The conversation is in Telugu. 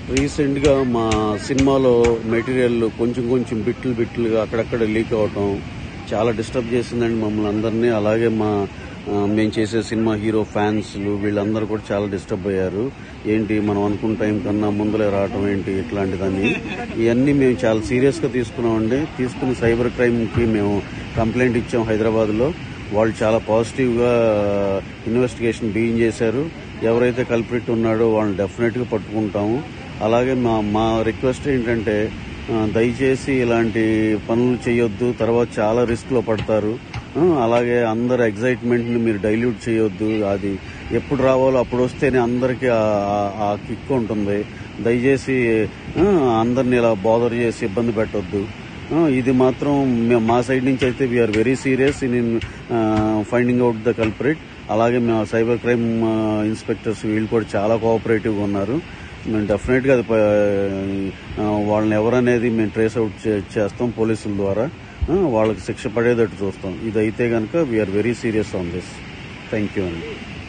రీసెంట్గా మా సినిమాలో మెటీరియల్ కొంచెం కొంచెం బిట్లు బిట్లుగా అక్కడక్కడ లీక్ అవటం చాలా డిస్టర్బ్ చేసిందండి మమ్మల్ని అందరినీ అలాగే మా ఆ, మేము చేసే సినిమా హీరో ఫ్యాన్స్లు వీళ్ళందరూ కూడా చాలా డిస్టర్బ్ అయ్యారు ఏంటి మనం అనుకున్న టైం కన్నా ముందలే రావటం ఏంటి ఇట్లాంటిదని ఇవన్నీ మేము చాలా సీరియస్గా తీసుకున్నామండి తీసుకుని సైబర్ క్రైమ్కి మేము కంప్లైంట్ ఇచ్చాం హైదరాబాద్లో వాళ్ళు చాలా పాజిటివ్గా ఇన్వెస్టిగేషన్ బిగిన్ చేశారు ఎవరైతే కల్ప్రిట్ ఉన్నాడో వాళ్ళని డెఫినెట్గా పట్టుకుంటాము అలాగే మా మా రిక్వెస్ట్ ఏంటంటే ఆ, దయచేసి ఇలాంటి పనులు చేయొద్దు తర్వాత చాలా రిస్క్లో పడతారు ఆ, అలాగే అందరు ఎగ్జైట్మెంట్ని మీరు డైల్యూట్ చేయొద్దు అది ఎప్పుడు రావాలో అప్పుడు వస్తేనే అందరికీ ఆ- ఆ- ఆ కిక్ ఉంటుంది దయచేసి ఆ, అందరిని ఇలా బాదర్ చేసి ఇబ్బంది పెట్టొద్దు ఆ, ఇది మాత్రం మేము మా సైడ్ నుంచి అయితే we are very serious in finding out the culprit అలాగే మేము సైబర్ క్రైమ్ ఇన్స్పెక్టర్స్ వీళ్ళు కూడా చాలా కోఆపరేటివ్గా ఉన్నారు మేము డెఫినెట్గా అది ప- ఆ, వాళ్ళని ఎవరనేది మేము ట్రేస్ అవుట్ చే- చేస్తాం పోలీసుల ద్వారా ఆ, వాళ్ళకి శిక్ష పడేటట్టు చూస్తాం ఇదైతే కనుక we are very serious on this thank you అండి